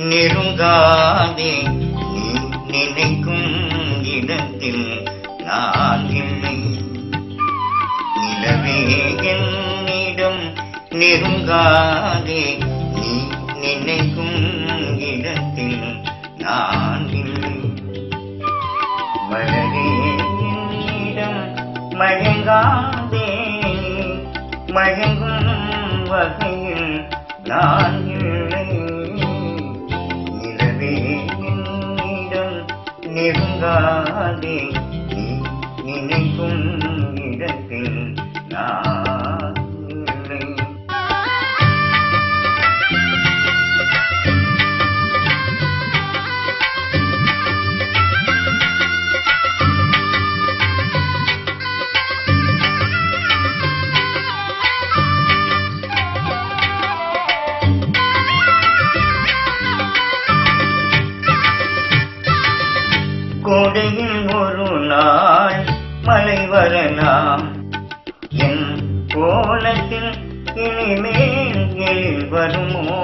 நெருங்காதே நீ நினைக்கும் இடத்தில் நான் இல்லை நிலவே என்னிடம் நெருங்காதே நீ நினைக்கும் இடத்தில் நான் இல்லை மலரே என்னிடம் மயங்காதே மயங்கும் வகையில் நான் இல்லை நிலவே என்னிடம் நெருங்காதே நீ நினைக்கும் இடத்தில் நான் இல்லை கோடையில் ஒரு நாள் மழை வரலாம் என் கோலத்தில் இனிமேல் எழில் வருமோ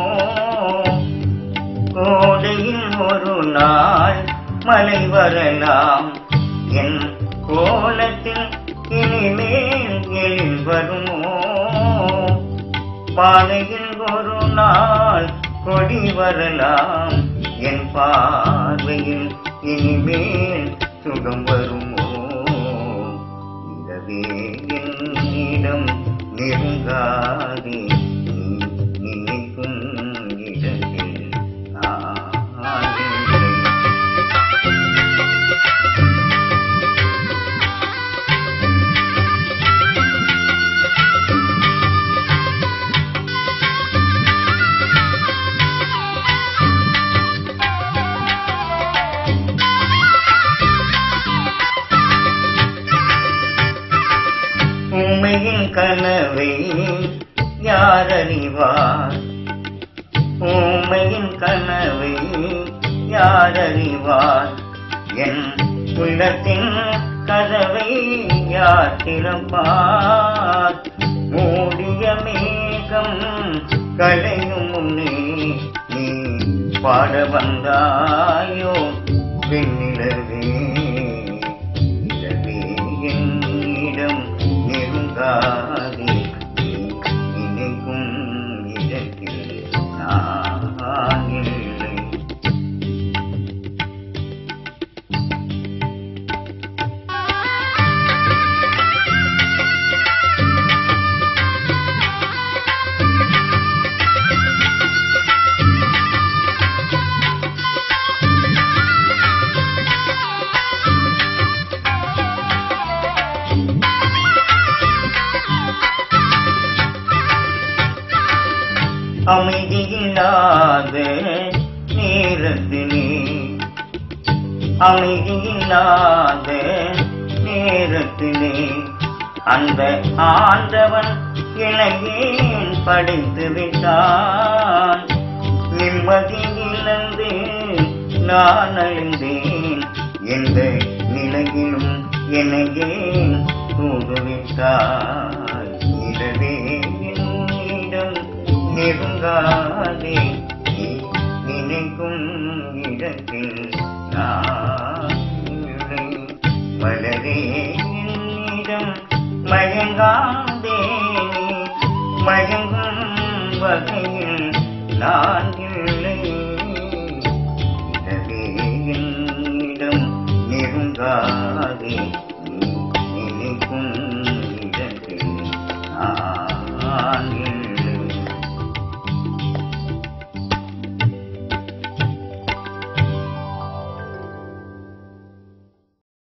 கோடையில் ஒரு நாள் மழை வரலாம் என் கோலத்தில் இனிமேல் எழில் வருமோ பாதையில் ஒரு நாள் கொடி வரலாம் என் பார்வையில் இனிமேல் சுகம் வருமோ இதவே என்னிடம் நெருங்காதே நீ நினைக்கும் இடத்தில் நான் இல்லை. உண்மையின் கனவை யார் அறிவார் உண்மையின் கனவை யார் அறிவார் என் உள்ளத்தின் கதவை யார் திறப்பார் மூடிய மேகம் கலையும் முன்னே நீ பாட வந்தாயோ வெண்ணிலவே நிலவே என்னிடம் நெருங்காதே நீ நினைக்கும் இடத்தில் நான் இல்லை அமைதியில்லாத நேரத்திலே அமைதியில்லாத நேரத்திலே அந்த ஆண்டவன் இளையேன் படைத்து விட்டான் நிம்மதியிலிருந்து நான் அழிந்தேன் எந்த நிலையிலும் என்னையே தூதுவிட்டாய் நிலவே என்னிடம் நெருங்காதே நீ நினைக்கும் இடத்தில் நான் இல்லை. மலரே என்னிடம் மயங்காதே நீ மயங்கும் வகையில் நான் இல்லை எனவே என்னிடம் நெருங்காதே